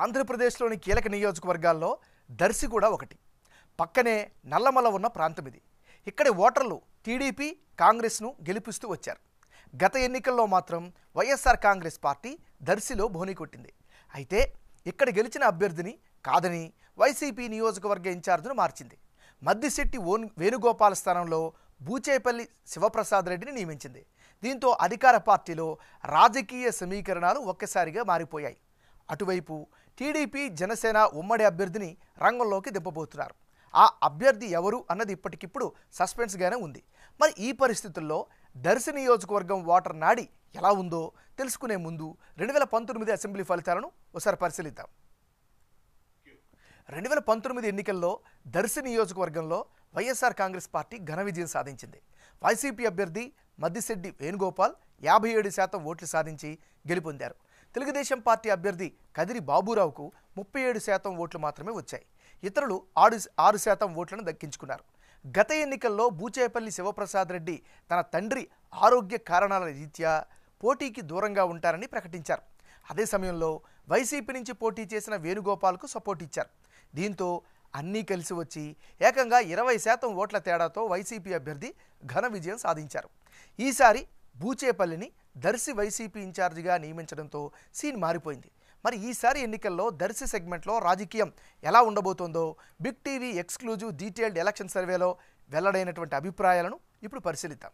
ఆంధ్రప్రదేశ్లోని కీలక నియోజకవర్గాల్లో దర్శి కూడా ఒకటి పక్కనే నల్లమల ఉన్న ప్రాంతం ఇది ఇక్కడి ఓటర్లు టీడీపీ కాంగ్రెస్ను గెలిపిస్తూ వచ్చారు గత ఎన్నికల్లో మాత్రం వైఎస్ఆర్ కాంగ్రెస్ పార్టీ దర్శిలో బోని కొట్టింది అయితే ఇక్కడ గెలిచిన అభ్యర్థిని కాదని వైసీపీ నియోజకవర్గ ఇన్ఛార్జ్ను మార్చింది మద్దిశెట్టి ఓన్ వేణుగోపాల స్థానంలో బూచేపల్లి శివప్రసాద్ రెడ్డిని నియమించింది దీంతో అధికార పార్టీలో రాజకీయ సమీకరణాలు ఒక్కసారిగా మారిపోయాయి అటువైపు టీడీపీ జనసేన ఉమ్మడి అభ్యర్థిని రంగంలోకి దింపబోతున్నారు ఆ అభ్యర్థి ఎవరు అన్నది ఇప్పటికిప్పుడు సస్పెన్స్గానే ఉంది మరి ఈ పరిస్థితుల్లో దర్శి నియోజకవర్గం ఓటర్ నాడి ఎలా ఉందో తెలుసుకునే ముందు రెండు వేల పంతొమ్మిది అసెంబ్లీ ఫలితాలను ఒకసారి పరిశీలిద్దాం రెండు వేల పంతొమ్మిది ఎన్నికల్లో దర్శి నియోజకవర్గంలో వైఎస్ఆర్ కాంగ్రెస్ పార్టీ ఘన విజయం సాధించింది వైసీపీ అభ్యర్థి మద్దిశెట్టి వేణుగోపాల్ యాభై ఏడు శాతం ఓట్లు సాధించి గెలుపొందారు తెలుగుదేశం పార్టీ అభ్యర్థి కదిరి బాబురావుకు ముప్పై ఏడు శాతం ఓట్లు మాత్రమే వచ్చాయి ఇతరులు ఆరు ఆరు శాతం ఓట్లను దక్కించుకున్నారు గత ఎన్నికల్లో బూచేపల్లి శివప్రసాద్ రెడ్డి తన తండ్రి ఆరోగ్య కారణాల రీత్యా పోటీకి దూరంగా ఉంటారని ప్రకటించారు అదే సమయంలో వైసీపీ నుంచి పోటీ చేసిన వేణుగోపాల్కు సపోర్ట్ ఇచ్చారు దీంతో అన్నీ కలిసి వచ్చి ఏకంగా ఇరవై శాతం ఓట్ల తేడాతో వైసీపీ అభ్యర్థి ఘన విజయం సాధించారు ఈసారి బూచేపల్లిని దర్శి వైసీపీ ఇన్ఛార్జిగా నియమించడంతో సీన్ మారిపోయింది మరి ఈసారి ఎన్నికల్లో దర్శి సెగ్మెంట్లో రాజకీయం ఎలా ఉండబోతోందో big TV exclusive detailed election సర్వేలో వెల్లడైనటువంటి అభిప్రాయాలను ఇప్పుడు పరిశీలిద్దాం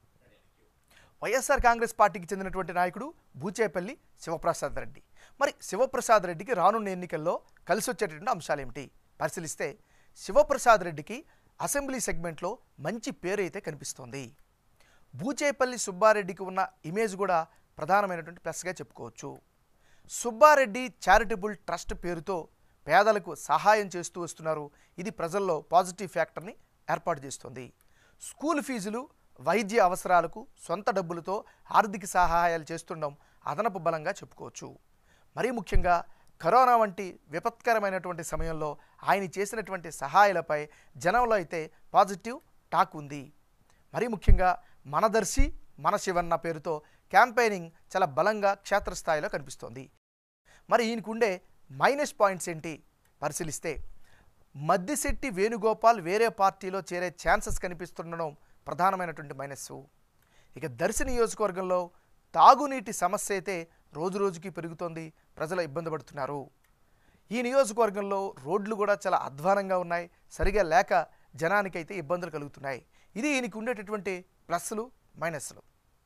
వైఎస్ఆర్ కాంగ్రెస్ పార్టీకి చెందినటువంటి నాయకుడు బూచేపల్లి శివప్రసాద్ రెడ్డి మరి శివప్రసాద్ రెడ్డికి రానున్న ఎన్నికల్లో కలిసి వచ్చేటటువంటి అంశాలు ఏమిటి పరిశీలిస్తే శివప్రసాద్ రెడ్డికి అసెంబ్లీ సెగ్మెంట్లో మంచి పేరు అయితే కనిపిస్తోంది బూచేపల్లి సుబ్బారెడ్డికి ఉన్న ఇమేజ్ కూడా ప్రధానమైనటువంటి ప్లస్గా చెప్పుకోవచ్చు సుబ్బారెడ్డి చారిటబుల్ ట్రస్ట్ పేరుతో పేదలకు సహాయం చేస్తూ వస్తున్నారు ఇది ప్రజల్లో పాజిటివ్ ఫ్యాక్టర్ని ఏర్పాటు చేస్తుంది స్కూల్ ఫీజులు వైద్య అవసరాలకు సొంత డబ్బులతో ఆర్థిక సహాయాలు చేస్తుండడం అదనపు బలంగా చెప్పుకోవచ్చు మరీ ముఖ్యంగా కరోనా వంటి విపత్కరమైనటువంటి సమయంలో ఆయన చేసినటువంటి సహాయాలపై జనంలో అయితే పాజిటివ్ టాక్ ఉంది మరీ ముఖ్యంగా మనదర్శి మన శివన్న పేరుతో క్యాంపెయినింగ్ చాలా బలంగా క్షేత్రస్థాయిలో కనిపిస్తోంది మరి ఈయనకుండే మైనస్ పాయింట్స్ ఏంటి పరిశీలిస్తే మద్దిశెట్టి వేణుగోపాల్ వేరే పార్టీలో చేరే ఛాన్సెస్ కనిపిస్తుండడం ప్రధానమైనటువంటి మైనస్ ఇక దర్శి నియోజకవర్గంలో తాగునీటి సమస్య అయితే రోజు రోజుకి పెరుగుతోంది ప్రజలు ఇబ్బంది పడుతున్నారు ఈ నియోజకవర్గంలో రోడ్లు కూడా చాలా అధ్వానంగా ఉన్నాయి సరిగా లేక జనానికైతే ఇబ్బందులు కలుగుతున్నాయి ఇది ఈయనకి ఉండేటటువంటి ప్లస్లు మైనస్లు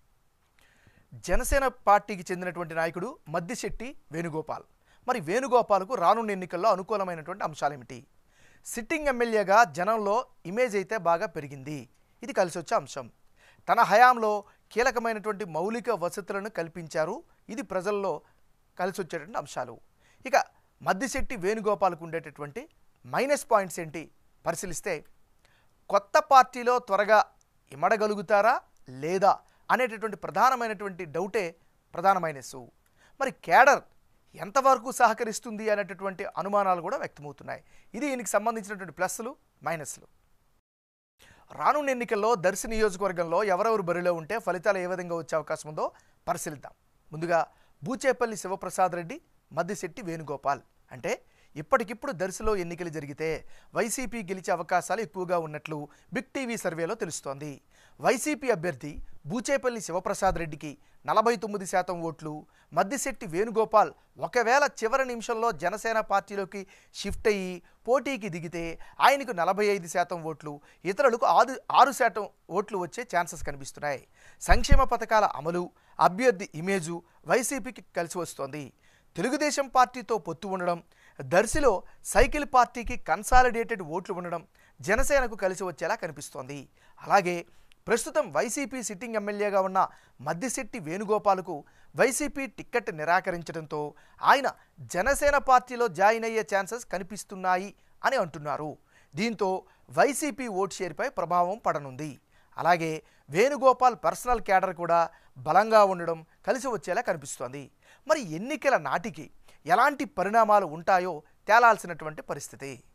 జనసేన పార్టీకి చెందినటువంటి నాయకుడు మద్దిశెట్టి వేణుగోపాల్ మరి వేణుగోపాల్కు రానున్న ఎన్నికల్లో అనుకూలమైనటువంటి అంశాలేమిటి సిట్టింగ్ ఎమ్మెల్యేగా జనంలో ఇమేజ్ అయితే బాగా పెరిగింది ఇది కలిసి వచ్చే అంశం తన హయాంలో కీలకమైనటువంటి మౌలిక వసతులను కల్పించారు ఇది ప్రజల్లో కలిసి వచ్చేటువంటి అంశాలు ఇక మద్దిశెట్టి వేణుగోపాల్కు ఉండేటటువంటి మైనస్ పాయింట్స్ ఏంటి పరిశీలిస్తే కొత్త పార్టీలో త్వరగా ఇమడగలుగుతారా లేదా అనేటటువంటి ప్రధానమైనటువంటి డౌటే ప్రధానమైనసు మరి కేడర్ ఎంతవరకు సహకరిస్తుంది అనేటటువంటి అనుమానాలు కూడా వ్యక్తమవుతున్నాయి ఇది దీనికి సంబంధించినటువంటి ప్లస్లు మైనస్లు రానున్న ఎన్నికల్లో దర్శి నియోజకవర్గంలో ఎవరెవరు బరిలో ఉంటే ఫలితాలు ఏ విధంగా వచ్చే అవకాశం ఉందో పరిశీలిద్దాం ముందుగా బూచేపల్లి శివప్రసాద్ రెడ్డి మద్దిశెట్టి వేణుగోపాల్ అంటే ఇప్పటికిప్పుడు దర్శిలో ఎన్నికలు జరిగితే వైసీపీ గెలిచే అవకాశాలు ఎక్కువగా ఉన్నట్లు బిగ్ టీవీ సర్వేలో తెలుస్తోంది వైసీపీ అభ్యర్థి బూచేపల్లి శివప్రసాద్ రెడ్డికి నలభై తొమ్మిది శాతం ఓట్లు మద్దిశెట్టి వేణుగోపాల్ ఒకవేళ చివరి నిమిషంలో జనసేన పార్టీలోకి షిఫ్ట్ అయ్యి పోటీకి దిగితే ఆయనకు నలభై ఐదు శాతం ఓట్లు ఇతరులకు ఆరు ఆరు శాతం ఓట్లు వచ్చే ఛాన్సెస్ కనిపిస్తున్నాయి సంక్షేమ పథకాల అమలు అభ్యర్థి ఇమేజు వైసీపీకి కలిసి వస్తోంది తెలుగుదేశం పార్టీతో పొత్తు ఉండడం దర్శిలో సైకిల్ పార్టీకి కన్సాలిడేటెడ్ ఓట్లు ఉండడం జనసేనకు కలిసి వచ్చేలా కనిపిస్తోంది అలాగే ప్రస్తుతం వైసీపీ సిట్టింగ్ ఎమ్మెల్యేగా ఉన్న మద్దిశెట్టి వేణుగోపాల్కు వైసీపీ టిక్కెట్ నిరాకరించడంతో ఆయన జనసేన పార్టీలో జాయిన్ అయ్యే ఛాన్సెస్ కనిపిస్తున్నాయి అని అంటున్నారు దీంతో వైసీపీ ఓట్ షేర్పై ప్రభావం పడనుంది అలాగే వేణుగోపాల్ పర్సనల్ క్యాడర్ కూడా బలంగా ఉండడం కలిసి వచ్చేలా కనిపిస్తోంది మరి ఎన్నికల నాటికి ఎలాంటి పరిణామాలు ఉంటాయో తేలాల్సినటువంటి పరిస్థితి